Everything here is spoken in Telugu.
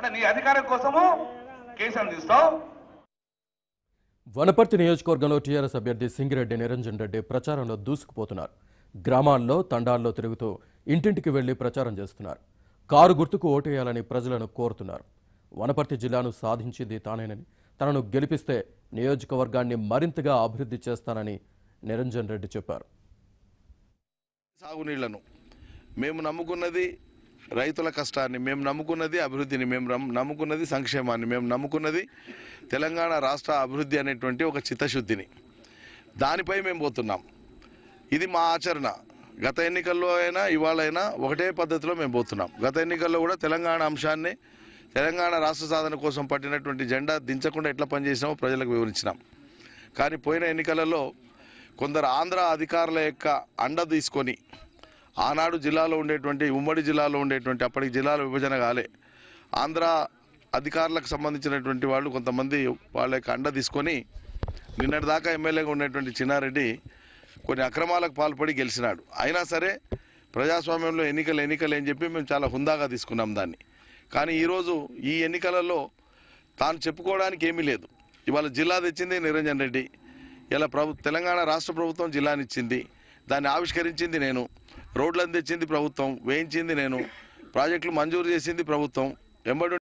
అంటే నీ అధికారం కోసము కేసు అందిస్తావు వనపర్తి నియోజకవర్గంలో టీఆర్ఎస్ అభ్యర్థి సింగిరెడ్డి నిరంజన్ రెడ్డి ప్రచారంలో దూసుకుపోతున్నారు గ్రామాల్లో తండాల్లో తిరుగుతూ ఇంటింటికి వెళ్లి ప్రచారం చేస్తున్నారు కారు గుర్తుకు ఓటేయాలని ప్రజలను కోరుతున్నారు వనపర్తి జిల్లాను సాధించింది తానేనని తనను గెలిపిస్తే నియోజకవర్గాన్ని మరింతగా అభివృద్ధి చేస్తానని నిరంజన్ రెడ్డి చెప్పారు సాగునీళ్లను మేము నమ్ముకున్నది రైతుల కష్టాన్ని మేము నమ్ముకున్నది అభివృద్ధిని మేము నమ్ము- నమ్ముకున్నది సంక్షేమాన్ని మేము నమ్ముకున్నది తెలంగాణ రాష్ట్ర అభివృద్ధి అనేటువంటి ఒక చిత్తశుద్ధిని దానిపై మేము పోతున్నాం ఇది మా ఆచరణ గత ఎన్నికల్లో అయినా ఇవాళైనా ఒకటే పద్ధతిలో మేము పోతున్నాం గత ఎన్నికల్లో కూడా తెలంగాణ అంశాన్ని తెలంగాణ రాష్ట్ర సాధన కోసం పట్టినటువంటి జెండా దించకుండా ఎట్లా పనిచేసినామో ప్రజలకు వివరించినాం కానీ పోయిన ఎన్నికలలో కొందరు ఆంధ్ర అధికారుల యొక్క అండ తీసుకొని ఆనాడు జిల్లాలో ఉండేటువంటి ఉమ్మడి జిల్లాలో ఉండేటువంటి అప్పటికి జిల్లాల విభజన కాలే ఆంధ్ర అధికారులకు సంబంధించినటువంటి వాళ్ళు కొంతమంది వాళ్ళ యొక్క అండ తీసుకొని నిన్నటిదాకా ఎమ్మెల్యేగా ఉన్నటువంటి చిన్నారెడ్డి కొన్ని అక్రమాలకు పాల్పడి గెలిచినాడు అయినా సరే ప్రజాస్వామ్యంలో ఎన్నికలు ఎన్నికలు అని చెప్పి మేము చాలా హుందాగా తీసుకున్నాం దాన్ని కానీ ఈరోజు ఈ ఎన్నికలలో తాను చెప్పుకోవడానికి ఏమీ లేదు ఇవాళ జిల్లా తెచ్చింది నిరంజన్ రెడ్డి ఇలా ప్రభు తెలంగాణ రాష్ట్ర ప్రభుత్వం జిల్లానిచ్చింది దాన్ని ఆవిష్కరించింది నేను రోడ్లను తెచ్చింది ప్రభుత్వం వేయించింది నేను ప్రాజెక్టులు మంజూరు చేసింది ప్రభుత్వం ఎంబడి